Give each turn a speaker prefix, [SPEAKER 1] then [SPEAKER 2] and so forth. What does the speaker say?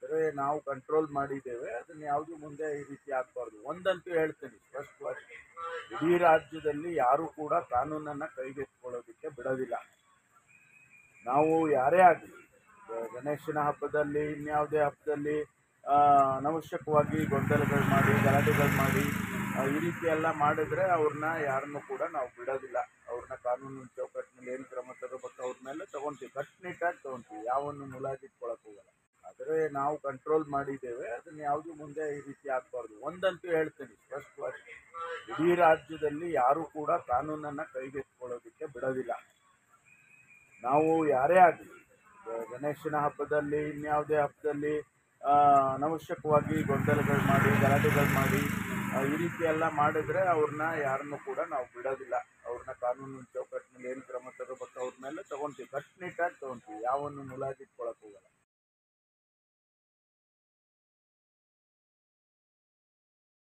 [SPEAKER 1] ಆದರೆ ನಾವು ಕಂಟ್ರೋಲ್ ಮಾಡಿದ್ದೇವೆ ಅದನ್ನು ಯಾವುದು ಮುಂದೆ ಈ ರೀತಿ ಆಗಬಾರ್ದು ಒಂದಂತೂ ಹೇಳ್ತೀನಿ ಸ್ಪಷ್ಟವಾಗಿ ಇಡೀ ರಾಜ್ಯದಲ್ಲಿ ಯಾರೂ ಕೂಡ ಕಾನೂನನ್ನು ಕೈಗೆತ್ತಿಕೊಳ್ಳೋದಕ್ಕೆ ಬಿಡೋದಿಲ್ಲ ನಾವು ಯಾರೇ ಆಗಲಿ ಗಣೇಶನ ಹಬ್ಬದಲ್ಲಿ ಇನ್ಯಾವುದೇ ಹಬ್ಬದಲ್ಲಿ ಆ, ಅನವಶ್ಯಕವಾಗಿ ಗೊಂದಲಗಳು ಮಾಡಿ ಗಲಾಟೆಗಳು ಮಾಡಿ ಆ, ಈ ರೀತಿ ಎಲ್ಲ ಮಾಡಿದ್ರೆ ಅವ್ರನ್ನ ಯಾರನ್ನೂ ಕೂಡ ನಾವು ಬಿಡೋದಿಲ್ಲ ಅವ್ರನ್ನ ಕಾನೂನಿನ ಚೌಕಟ್ಟಿನಲ್ಲಿ ಏನು ಕ್ರಮ ತಗೋಬೇಕು ಅವ್ರ ಮೇಲೆ ತಗೊಳ್ತೀವಿ ಕಟ್ಟುನಿಟ್ಟಾಗಿ ತಗೊಳ್ತೀವಿ ಯಾವನ್ನು ಮುಲಾಜಿಟ್ಕೊಳಕ್ಕೆ ಹೋಗಲ್ಲ ಆದರೆ ನಾವು ಕಂಟ್ರೋಲ್ ಮಾಡಿದ್ದೇವೆ ಅದನ್ನು ಯಾವುದು ಮುಂದೆ ಈ ರೀತಿ ಆಗಬಾರ್ದು ಒಂದಂತೂ ಹೇಳ್ತೀನಿ ಸ್ಪಷ್ಟವಾಗಿ ಇಡೀ ರಾಜ್ಯದಲ್ಲಿ ಯಾರೂ ಕೂಡ ಕಾನೂನನ್ನು ಕೈಗೆತ್ತಿಕೊಳ್ಳೋದಕ್ಕೆ ಬಿಡೋದಿಲ್ಲ ನಾವು ಯಾರೇ ಆಗಲಿ ಗಣೇಶನ ಹಬ್ಬದಲ್ಲಿ ಇನ್ಯಾವುದೇ ಹಬ್ಬದಲ್ಲಿ ಆ, ಅನವಶ್ಯಕವಾಗಿ ಗೊಂದಲಗಳು ಮಾಡಿ ಗಲಾಟೆಗಳು ಮಾಡಿ ಆ, ಈ ರೀತಿ ಎಲ್ಲ ಮಾಡಿದ್ರೆ ಅವ್ರನ್ನ ಯಾರನ್ನೂ ಕೂಡ ನಾವು ಬಿಡೋದಿಲ್ಲ ಅವ್ರನ್ನ ಕಾನೂನಿನ ಚೌಕಟ್ಟಿನಲ್ಲಿ ಏನು ಕ್ರಮ ತಗೋಬೇಕು ಅವ್ರ ಮೇಲೆ ತಗೊಳ್ತೀವಿ ಕಟ್ಟುನಿಟ್ಟಾಗಿ ತಗೊಳ್ತೀವಿ ಯಾವನ್ನು ಮುಲಾಜಿಟ್ಕೊಳಕ್ಕೆ ಹೋಗಲ್ಲ